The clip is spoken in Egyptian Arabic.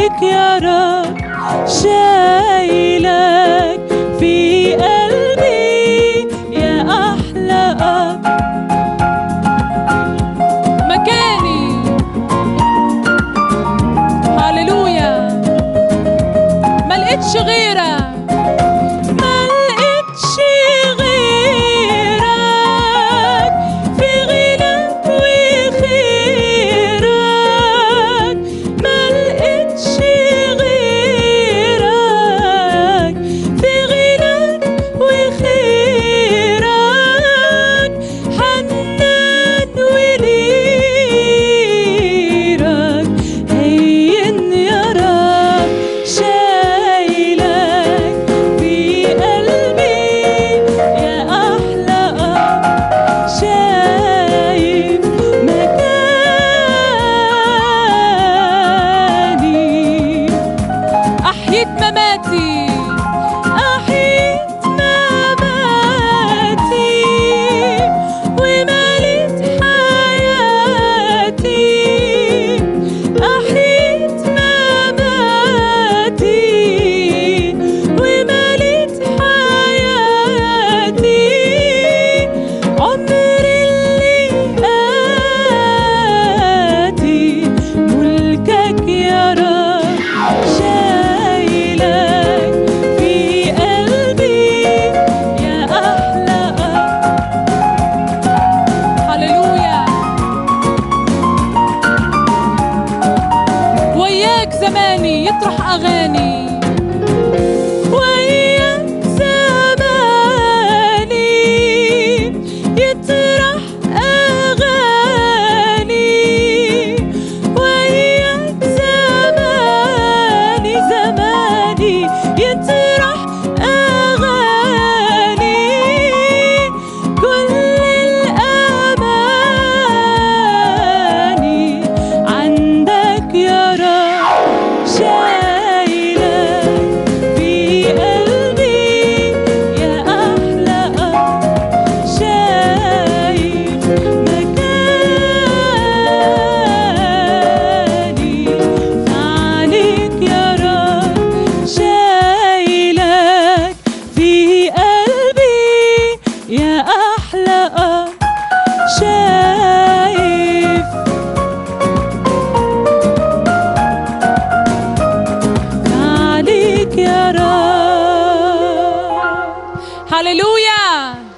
عليك يا رب شايلك في قلبي يا أحلى أب مكاني هللويا ما لقيتش غيرك ما لقيتش غيرك في غناك وخيرك ما لقيتش غيرك في غناك وخيرك حنان وليرك هين يا رب شايلك في قلبي يا أحلى أب شايف مكاني أحييت مماتي أحيت مماتي ومليت حياتي أحيت مماتي ومليت حياتي عمري اللي آتي ملكك يا رب شايلك في قلبي يا أحلى أب هللويا وياك زماني يطرح أغاني وياك زماني يطرح أغاني وياك زماني زماني يطرح أغاني كل الأماني عندك يا رب شايلك في قلبي يا أحلى أب شايل مكاني عليك يا رب شايلك في قلبي يا أحلى أب شايف عليك يا رب هللويا